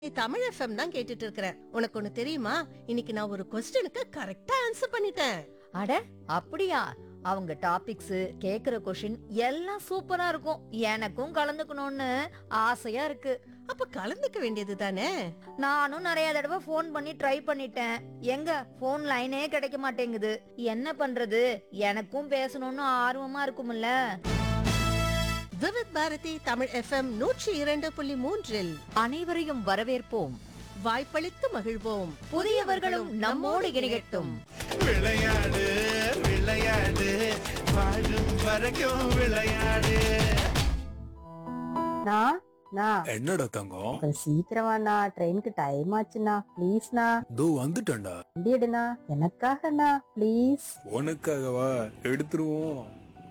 நீ தமிழ் எஃப்எம் தான் கேட்டுட்டு இருக்கிற உனக்கு ஒண்ணு தெரியுமா இன்னைக்கு நான் ஒரு கொஸ்டினுக்கு கரெக்டா ஆன்சர் பண்ணிட்டேன் அட அப்படியா அவங்க டாபிக்ஸ் கேக்குற கொஷின் எல்லாம் சூப்பரா இருக்கும் எனக்கும் கலந்துக்கணும்னு ஆசையா இருக்கு அப்ப கலந்துக்க வேண்டியது தானே நானும் நிறைய தடவை ஃபோன் பண்ணி ட்ரை பண்ணிட்டேன் எங்க ஃபோன் லைனே கிடைக்க மாட்டேங்குது என்ன பண்றது எனக்கும் பேசணும்னு ஆர்வமா இருக்கும்ல விவித் பாரதி தமிழ் எஃப்எம் நூற்றி இரண்டு புள்ளி மூன்றில் அனைவரையும் வரவேற்போம் வாய்ப்பளித்து மகிழ்வோம் புதியவர்களும் நம்மோடு இணையட்டும் விளையாடு விளையாடு வாழும் வரைக்கும் விளையாடு நான் நான் என்னடா தங்கம் கொஞ்சம் சீக்கிரமாண்ணா ட்ரெயினுக்கு டைம் ஆச்சுண்ணா ப்ளீஸ்ண்ணா தோ வந்துட்டேன்டா வண்டி எடுண்ணா எனக்காகண்ணா ப்ளீஸ் உனக்காகவா எடுத்துருவோம்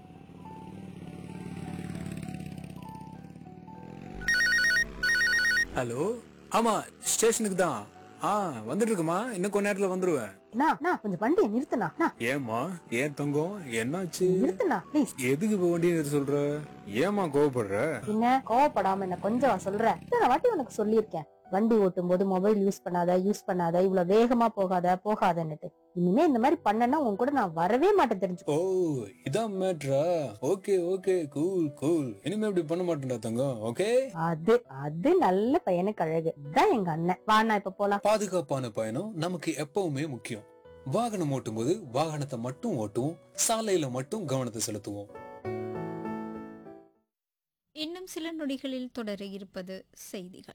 ஹலோ ஆமா ஸ்டேஷனுக்கு தான் ஆ வந்துட்டு இருக்குமா இன்னும் கொஞ்ச நேரத்துல வந்துருவேன் அண்ணா அண்ணா கொஞ்சம் வண்டியை நிறுத்துண்ணா அண்ணா, ஏமா ஏன் தங்கம் என்னாச்சு நிறுத்துண்ணா ப்ளீஸ் எதுக்கு இப்ப வண்டி நிறுத்த சொல்ற ஏமா கோவப்படுற என்ன கோவப்படாம என்ன கொஞ்சம் சொல்றேன் இத்தனை வாட்டி உனக்கு சொல்லியிருக்கேன் வண்டி ஓட்டும் போது மொபைல் யூஸ் பண்ணாத யூஸ் பண்ணாத இவ்வளவு வேகமா போகாத போகாதன்னுட்டு இனிமே இந்த மாதிரி பண்ணனா உன் கூட நான் வரவே மாட்டேன் தெரிஞ்சுக்கோ ஓ இதான் மேட்ரா ஓகே ஓகே கூல் கூல் இனிமே இப்படி பண்ண மாட்டேன்டா தங்கம் ஓகே அது அது நல்ல பையனுக்கு அழகு இதான் எங்க அண்ணன் வாண்ணா இப்ப போலாம் பாதுகாப்பான பயணம் நமக்கு எப்பவுமே முக்கியம் வாகனம் ஓட்டும் போது வாகனத்தை மட்டும் ஓட்டுவோம் சாலையில மட்டும் கவனத்தை செலுத்துவோம் இன்னும் சில நொடிகளில் தொடர இருப்பது செய்திகள்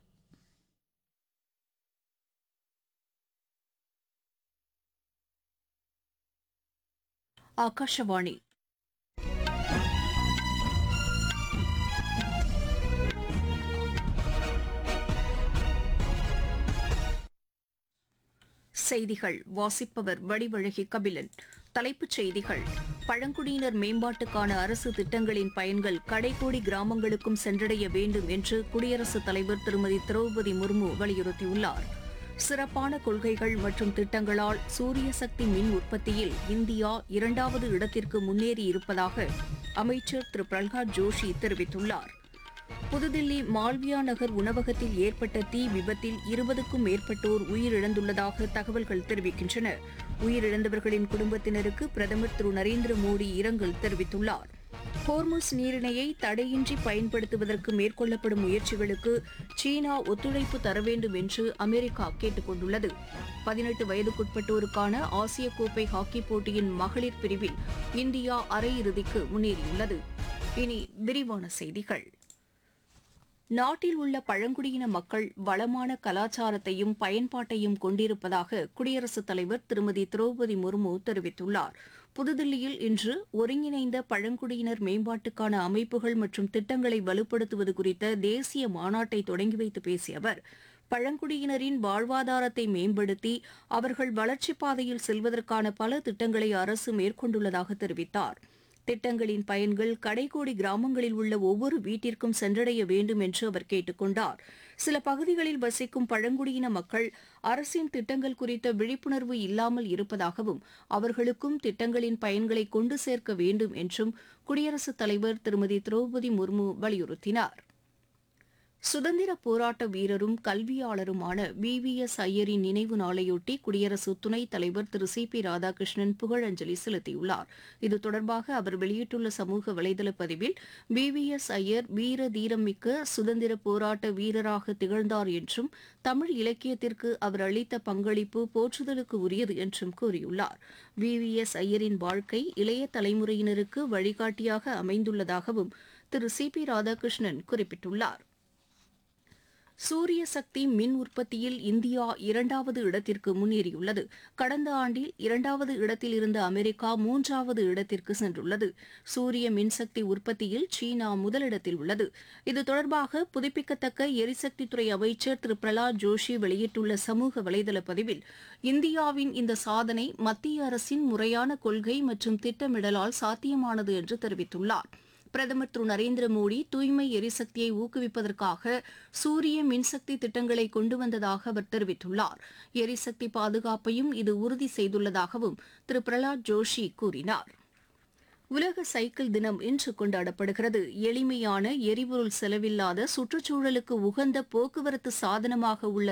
ಆಕಾಶವಾಣಿ செய்திகள் வாசிப்பவர் வடிவழகி கபிலன் தலைப்புச் செய்திகள் பழங்குடியினர் மேம்பாட்டுக்கான அரசு திட்டங்களின் பயன்கள் கடைக்கோடி கிராமங்களுக்கும் சென்றடைய வேண்டும் என்று குடியரசுத் தலைவர் திருமதி திரௌபதி முர்மு வலியுறுத்தியுள்ளார் சிறப்பான கொள்கைகள் மற்றும் திட்டங்களால் சூரிய சக்தி மின் உற்பத்தியில் இந்தியா இரண்டாவது இடத்திற்கு முன்னேறி இருப்பதாக அமைச்சர் திரு பிரல்ஹாத் ஜோஷி தெரிவித்துள்ளார் புதுதில்லி மால்வியா நகர் உணவகத்தில் ஏற்பட்ட தீ விபத்தில் இருபதுக்கும் மேற்பட்டோர் உயிரிழந்துள்ளதாக தகவல்கள் தெரிவிக்கின்றன உயிரிழந்தவர்களின் குடும்பத்தினருக்கு பிரதமர் திரு நரேந்திர மோடி இரங்கல் தெரிவித்துள்ளார் ஹோர்முஸ் நீரிணையை தடையின்றி பயன்படுத்துவதற்கு மேற்கொள்ளப்படும் முயற்சிகளுக்கு சீனா ஒத்துழைப்பு தர வேண்டும் என்று அமெரிக்கா கேட்டுக் கொண்டுள்ளது பதினெட்டு வயதுக்குட்பட்டோருக்கான ஆசிய கோப்பை ஹாக்கி போட்டியின் மகளிர் பிரிவில் இந்தியா அரையிறுதிக்கு முன்னேறியுள்ளது இனி விரிவான செய்திகள் நாட்டில் உள்ள பழங்குடியின மக்கள் வளமான கலாச்சாரத்தையும் பயன்பாட்டையும் கொண்டிருப்பதாக குடியரசுத் தலைவர் திருமதி திரௌபதி முர்மு தெரிவித்துள்ளார் புதுதில்லியில் இன்று ஒருங்கிணைந்த பழங்குடியினர் மேம்பாட்டுக்கான அமைப்புகள் மற்றும் திட்டங்களை வலுப்படுத்துவது குறித்த தேசிய மாநாட்டை தொடங்கி வைத்து பேசிய அவர் பழங்குடியினரின் வாழ்வாதாரத்தை மேம்படுத்தி அவர்கள் வளர்ச்சிப் பாதையில் செல்வதற்கான பல திட்டங்களை அரசு மேற்கொண்டுள்ளதாக தெரிவித்தார் திட்டங்களின் பயன்கள் கடைக்கோடி கிராமங்களில் உள்ள ஒவ்வொரு வீட்டிற்கும் சென்றடைய வேண்டும் என்று அவர் கேட்டுக் கொண்டார் சில பகுதிகளில் வசிக்கும் பழங்குடியின மக்கள் அரசின் திட்டங்கள் குறித்த விழிப்புணர்வு இல்லாமல் இருப்பதாகவும் அவர்களுக்கும் திட்டங்களின் பயன்களை கொண்டு சேர்க்க வேண்டும் என்றும் குடியரசுத் தலைவர் திருமதி திரௌபதி முர்மு வலியுறுத்தினார் சுதந்திர போராட்ட வீரரும் கல்வியாளருமான வி வி எஸ் ஐயரின் நினைவு நாளையொட்டி குடியரசு துணைத் தலைவர் திரு சி பி ராதாகிருஷ்ணன் புகழஞ்சலி செலுத்தியுள்ளார் இது தொடர்பாக அவர் வெளியிட்டுள்ள சமூக வலைதள பதிவில் வி வி எஸ் ஐயர் வீர தீரமிக்க சுதந்திர போராட்ட வீரராக திகழ்ந்தார் என்றும் தமிழ் இலக்கியத்திற்கு அவர் அளித்த பங்களிப்பு போற்றுதலுக்கு உரியது என்றும் கூறியுள்ளார் வி வி எஸ் ஐயரின் வாழ்க்கை இளைய தலைமுறையினருக்கு வழிகாட்டியாக அமைந்துள்ளதாகவும் திரு சி பி ராதாகிருஷ்ணன் குறிப்பிட்டுள்ளார் சூரிய சக்தி மின் உற்பத்தியில் இந்தியா இரண்டாவது இடத்திற்கு முன்னேறியுள்ளது கடந்த ஆண்டில் இரண்டாவது இடத்தில் இருந்த அமெரிக்கா மூன்றாவது இடத்திற்கு சென்றுள்ளது சூரிய மின்சக்தி உற்பத்தியில் சீனா முதலிடத்தில் உள்ளது இது தொடர்பாக புதுப்பிக்கத்தக்க எரிசக்தித்துறை அமைச்சர் திரு பிரலாத் ஜோஷி வெளியிட்டுள்ள சமூக வலைதள பதிவில் இந்தியாவின் இந்த சாதனை மத்திய அரசின் முறையான கொள்கை மற்றும் திட்டமிடலால் சாத்தியமானது என்று தெரிவித்துள்ளார் பிரதமர் திரு நரேந்திர மோடி தூய்மை எரிசக்தியை ஊக்குவிப்பதற்காக சூரிய மின்சக்தி திட்டங்களை கொண்டு வந்ததாக அவர் தெரிவித்துள்ளார் எரிசக்தி பாதுகாப்பையும் இது உறுதி செய்துள்ளதாகவும் திரு பிரலாத் ஜோஷி கூறினார் உலக சைக்கிள் தினம் இன்று கொண்டாடப்படுகிறது எளிமையான எரிபொருள் செலவில்லாத சுற்றுச்சூழலுக்கு உகந்த போக்குவரத்து சாதனமாக உள்ள